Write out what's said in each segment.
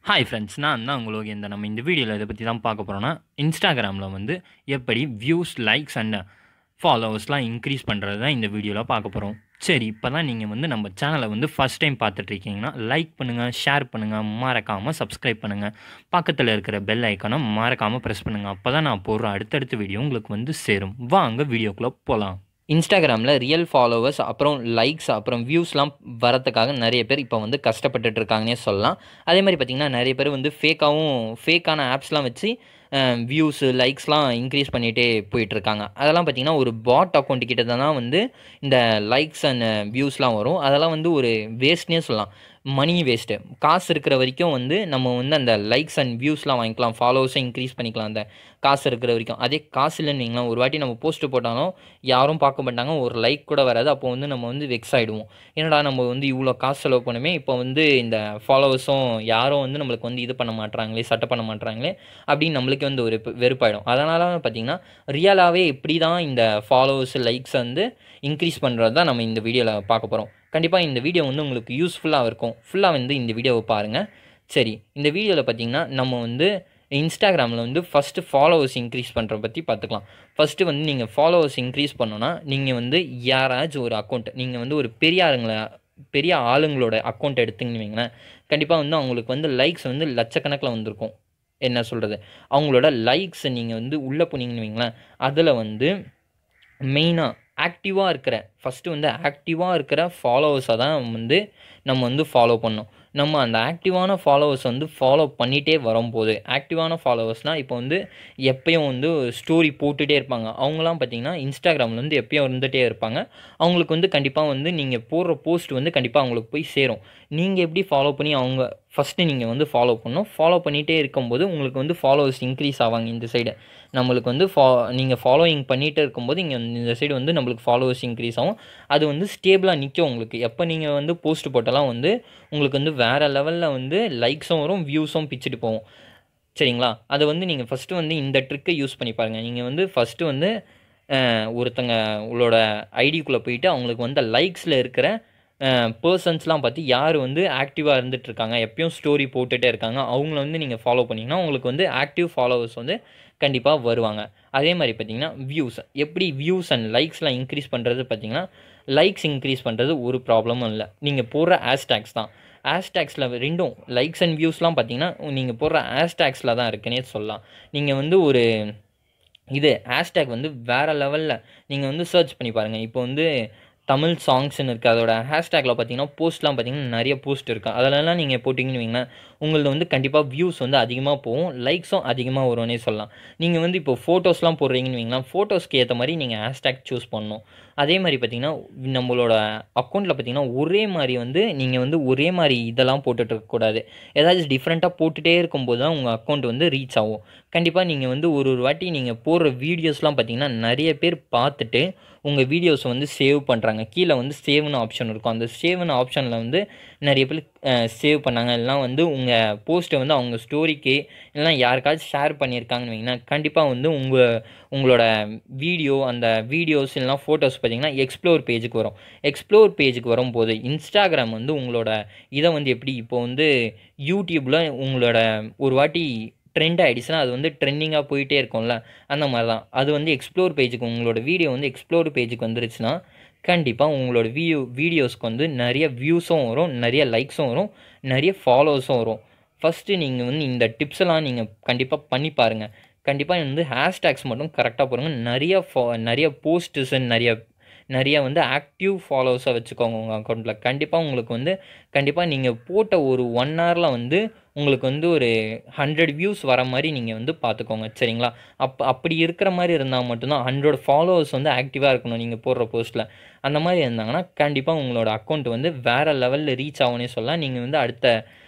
hi friends நான் தான் உங்களுக்கு இந்த நம்ம இந்த வீடியோவில் இதை பற்றி தான் பார்க்க போகிறோன்னா இன்ஸ்டாகிராமில் வந்து எப்படி வியூஸ் லைக்ஸ் அண்ட் ஃபாலோவர்ஸ்லாம் இன்க்ரீஸ் பண்ணுறது தான் இந்த வீடியோவில் பார்க்க போகிறோம் சரி இப்போ தான் நீங்கள் வந்து நம்ம சேனலை வந்து ஃபஸ்ட் டைம் பார்த்துட்ருக்கீங்கன்னா லைக் பண்ணுங்கள் ஷேர் பண்ணுங்கள் மறக்காமல் சப்ஸ்கிரைப் பண்ணுங்கள் பக்கத்தில் இருக்கிற பெல் ஐக்கானை மறக்காமல் ப்ரெஸ் பண்ணுங்கள் அப்போ தான் நான் போடுற அடுத்தடுத்த வீடியோ உங்களுக்கு வந்து சேரும் வாங்க வீடியோக்குள்ளே போகலாம் இன்ஸ்டாகிராமில் ரியல் ஃபாலோவர்ஸ் அப்புறம் லைக்ஸ் அப்புறம் வியூஸ்லாம் வரத்துக்காக நிறைய பேர் இப்போ வந்து கஷ்டப்பட்டுட்டு இருக்காங்கன்னே சொல்லலாம் அதே மாதிரி பார்த்திங்கன்னா நிறைய பேர் வந்து ஃபேக்காகவும் ஃபேக்கான ஆப்ஸ்லாம் வச்சு வியூஸு லைக்ஸ்லாம் இன்க்ரீஸ் பண்ணிகிட்டே போயிட்டுருக்காங்க அதெல்லாம் பார்த்திங்கன்னா ஒரு பாட் அக்கௌண்ட் கிட்ட தான் வந்து இந்த லைக்ஸ் அண்ட் வியூஸ்லாம் வரும் அதெல்லாம் வந்து ஒரு வேஸ்ட்னே சொல்லலாம் மணி வேஸ்ட்டு காசு இருக்கிற வரைக்கும் வந்து நம்ம வந்து அந்த லைக்ஸ் அண்ட் வியூஸ்லாம் வாங்கிக்கலாம் ஃபாலோவர்ஸை இன்க்ரீஸ் பண்ணிக்கலாம் அந்த காசு இருக்கிற வரைக்கும் அதே காசு இல்லைன்னு வைங்களேன் ஒரு வாட்டி நம்ம போஸ்ட்டு போட்டாலும் யாரும் பார்க்க மாட்டாங்க ஒரு லைக் கூட வராது அப்போ வந்து நம்ம வந்து வெக்ஸ் ஆகிடுவோம் என்னடா நம்ம வந்து இவ்வளோ காசு செலவு பண்ணுமே இப்போ வந்து இந்த ஃபாலோவர்ஸும் யாரும் வந்து நம்மளுக்கு வந்து இது பண்ண மாட்றாங்களே சட்டை பண்ண மாட்றாங்களே அப்படின்னு நம்மளுக்கு வந்து ஒரு வெறுப்பாயிடும் அதனால பார்த்திங்கன்னா ரியலாகவே எப்படி தான் இந்த ஃபாலோவர்ஸ் லைக்ஸ் வந்து இன்க்ரீஸ் பண்ணுறது தான் நம்ம இந்த வீடியோவில் பார்க்க போகிறோம் கண்டிப்பாக இந்த வீடியோ வந்து உங்களுக்கு யூஸ்ஃபுல்லாக இருக்கும் ஃபுல்லாக வந்து இந்த வீடியோவை பாருங்கள் சரி இந்த வீடியோவில் பார்த்திங்கன்னா நம்ம வந்து இன்ஸ்டாகிராமில் வந்து ஃபஸ்ட்டு ஃபாலோவர்ஸ் இன்க்ரீஸ் பண்ணுற பற்றி பார்த்துக்கலாம் ஃபஸ்ட்டு வந்து நீங்கள் ஃபாலோவர்ஸ் இன்க்ரீஸ் பண்ணோன்னா நீங்கள் வந்து யாராச்சும் ஒரு அக்கௌண்ட் நீங்கள் வந்து ஒரு பெரிய ஆளுங்களை பெரிய ஆளுங்களோட அக்கௌண்ட் எடுத்துங்கன்னு வைங்களேன் கண்டிப்பாக வந்து அவங்களுக்கு வந்து லைக்ஸ் வந்து லட்சக்கணக்கில் வந்திருக்கும் என்ன சொல்கிறது அவங்களோட லைக்ஸ் நீங்கள் வந்து உள்ளே போனீங்கன்னு வைங்களேன் அதில் வந்து மெயினாக ஆக்டிவாக இருக்கிற ஃபஸ்ட்டு வந்து ஆக்டிவாக இருக்கிற ஃபாலோவர்ஸை தான் வந்து நம்ம வந்து ஃபாலோ பண்ணோம் நம்ம அந்த ஆக்டிவான ஃபாலோவர்ஸ் வந்து ஃபாலோ பண்ணிகிட்டே வரும்போது ஆக்டிவான ஃபாலோவர்ஸ்னால் இப்போ வந்து எப்பயும் வந்து ஸ்டோரி போட்டுகிட்டே இருப்பாங்க அவங்களாம் பார்த்திங்கன்னா இன்ஸ்டாகிராமில் வந்து எப்பயும் இருந்துகிட்டே இருப்பாங்க அவங்களுக்கு வந்து கண்டிப்பாக வந்து நீங்கள் போடுற போஸ்ட் வந்து கண்டிப்பாக அவங்களுக்கு போய் சேரும் நீங்கள் எப்படி ஃபாலோ பண்ணி அவங்க ஃபஸ்ட்டு நீங்கள் வந்து ஃபாலோ பண்ணணும் ஃபாலோ பண்ணிகிட்டே இருக்கும்போது உங்களுக்கு வந்து ஃபாலோவர்ஸ் இன்க்ரீஸ் ஆவாங்க இந்த சைடு நம்மளுக்கு வந்து ஃபா நீங்கள் ஃபாலோயிங் பண்ணிகிட்டே இருக்கும்போது இங்கே இந்த சைடு வந்து நம்மளுக்கு ஃபாலோவர்ஸ் இன்க்ரீஸ் ஆகும் அது வந்து ஸ்டேபிளாக நிற்கும் உங்களுக்கு எப்போ நீங்கள் வந்து போஸ்ட் போட்டாலாம் வந்து உங்களுக்கு வந்து வேறு லெவலில் வந்து லைக்ஸும் வரும் வியூஸும் பிச்சுட்டு போகும் சரிங்களா அதை வந்து நீங்கள் ஃபஸ்ட்டு வந்து இந்த ட்ரிக்கை யூஸ் பண்ணி பாருங்கள் நீங்கள் வந்து ஃபஸ்ட்டு வந்து ஒருத்தங்க உங்களோட ஐடிக்குள்ளே போயிட்டு அவங்களுக்கு வந்து லைக்ஸில் இருக்கிற பர்சன்ஸ்லாம் பார்த்து யார் வந்து ஆக்டிவாக இருந்துகிட்ருக்காங்க எப்பயும் ஸ்டோரி போட்டுகிட்டே இருக்காங்க அவங்கள வந்து நீங்கள் ஃபாலோ பண்ணிங்கன்னா உங்களுக்கு வந்து ஆக்டிவ் ஃபாலோவர்ஸ் வந்து கண்டிப்பாக வருவாங்க அதே மாதிரி பார்த்திங்கன்னா வியூஸ் எப்படி வியூஸ் அண்ட் லைக்ஸ்லாம் இன்க்ரீஸ் பண்ணுறது பார்த்திங்கன்னா லைக்ஸ் இன்க்ரீஸ் பண்ணுறது ஒரு ப்ராப்ளமும் இல்லை நீங்கள் போடுற ஆஸ்டாக்ஸ் தான் ஆஸ்டாக்ஸில் ரெண்டும் லைக்ஸ் அண்ட் வியூஸ்லாம் பார்த்திங்கன்னா நீங்கள் போடுற ஆஸ்டாக்ஸில் தான் இருக்குன்னே சொல்லலாம் நீங்கள் வந்து ஒரு இது ஹேஷ்டேக் வந்து வேறு லெவலில் நீங்கள் வந்து சர்ச் பண்ணி பாருங்கள் இப்போ வந்து தமிழ் சாங்ஸ்னு இருக்குது அதோட ஹேஷ்டேக்கில் பார்த்தீங்கன்னா போஸ்ட்லாம் பார்த்தீங்கன்னா நிறைய போஸ்ட் இருக்குது அதிலலாம் நீங்கள் போட்டிங்கன்னு வைங்களேன் உங்களது வந்து கண்டிப்பாக வியூஸ் வந்து அதிகமாக போகும் லைக்ஸும் அதிகமாக வரும்னே சொல்லலாம் நீங்கள் வந்து இப்போ ஃபோட்டோஸ்லாம் போடுறீங்கன்னு வைங்களேன் ஃபோட்டோஸ்க்கு ஏற்ற மாதிரி நீங்கள் ஹேஷ்டேக் சூஸ் பண்ணணும் அதே மாதிரி பார்த்திங்கன்னா நம்மளோட அக்கௌண்ட்டில் பார்த்திங்கன்னா ஒரே மாதிரி வந்து நீங்கள் வந்து ஒரே மாதிரி இதெல்லாம் போட்டுட்டு இருக்கக்கூடாது ஏதாச்சும் டிஃப்ரெண்ட்டாக போட்டுகிட்டே இருக்கும்போது தான் உங்கள் அக்கௌண்ட் வந்து ரீச் ஆகும் கண்டிப்பாக நீங்கள் வந்து ஒரு ஒரு வாட்டி நீங்கள் போடுற வீடியோஸ்லாம் பார்த்திங்கன்னா நிறைய பேர் பார்த்துட்டு உங்கள் வீடியோஸை வந்து சேவ் பண்ணுறாங்க கீழே வந்து சேவ்னு ஆப்ஷன் இருக்கும் அந்த சேவ்னு ஆப்ஷனில் வந்து நிறைய பேர் சேவ் பண்ணாங்க இல்லைனா வந்து உங்கள் போஸ்ட்டை வந்து அவங்க ஸ்டோரிக்கு இல்லைனா யாருக்காச்சும் ஷேர் பண்ணியிருக்காங்கன்னு வைங்கன்னா கண்டிப்பாக வந்து உங்கள் உங்களோட வீடியோ அந்த வீடியோஸ் இல்லைனா ஃபோட்டோஸ் பார்த்திங்கன்னா எக்ஸ்ப்ளோர் பேஜுக்கு வரும் எக்ஸ்ப்ளோர் பேஜுக்கு வரும்போது இன்ஸ்டாகிராம் வந்து உங்களோட இதை வந்து எப்படி இப்போ வந்து யூடியூப்பில் உங்களோட ஒரு வாட்டி ட்ரெண்ட் ஆகிடுச்சுன்னா அது வந்து ட்ரெண்டிங்காக போயிட்டே இருக்கும்ல அந்த மாதிரி தான் அது வந்து எக்ஸ்ப்ளோர் பேஜுக்கு உங்களோட வீடியோ வந்து எக்ஸ்ப்ளோர் பேஜுக்கு வந்துருச்சுன்னா கண்டிப்பாக உங்களோட வீடியோ வீடியோஸ்க்கு வந்து நிறைய வியூஸும் வரும் நிறைய லைக்ஸும் வரும் நிறைய ஃபாலோவர்ஸும் வரும் ஃபஸ்ட்டு நீங்கள் வந்து இந்த டிப்ஸ்லாம் நீங்கள் கண்டிப்பாக பண்ணி பாருங்கள் கண்டிப்பாக வந்து ஹேஷ்டேக்ஸ் மட்டும் கரெக்டாக போடுங்க நிறைய ஃபா நிறைய போஸ்ட்டுஸ் நிறைய நிறைய வந்து ஆக்டிவ் ஃபாலோவர்ஸை வச்சுக்கோங்க உங்கள் அக்கௌண்ட்டில் கண்டிப்பாக உங்களுக்கு வந்து கண்டிப்பாக நீங்கள் போட்ட ஒரு ஒன் ஹவரில் வந்து உங்களுக்கு வந்து ஒரு ஹண்ட்ரட் வியூஸ் வர மாதிரி நீங்கள் வந்து பார்த்துக்கோங்க சரிங்களா அப் அப்படி இருக்கிற மாதிரி இருந்தால் மட்டும்தான் ஹண்ட்ரட் ஃபாலோவர்ஸ் வந்து ஆக்டிவாக இருக்கணும் நீங்கள் போடுற போஸ்ட்டில் அந்த மாதிரி இருந்தாங்கன்னா கண்டிப்பாக உங்களோட அக்கௌண்ட் வந்து வேறு லெவலில் ரீச் ஆகும்னே சொல்லலாம் நீங்கள் வந்து அடுத்த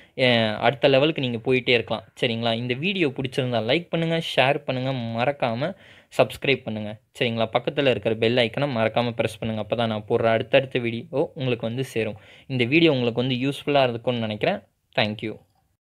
அடுத்த லெவலுக்கு நீங்கள் போயிட்டே இருக்கலாம் சரிங்களா இந்த வீடியோ பிடிச்சிருந்தா லைக் பண்ணுங்கள் ஷேர் பண்ணுங்கள் மறக்காமல் சப்ஸ்கிரைப் பண்ணுங்கள் சரிங்களா பக்கத்தில் இருக்கிற பெல் ஐக்கனை மறக்காமல் ப்ரெஸ் பண்ணுங்கள் அப்போ தான் நான் போடுற அடுத்தடுத்த வீடியோ உங்களுக்கு வந்து சேரும் இந்த வீடியோ உங்களுக்கு வந்து யூஸ்ஃபுல்லாக இருக்கும்னு நினைக்கிறேன் தேங்க்யூ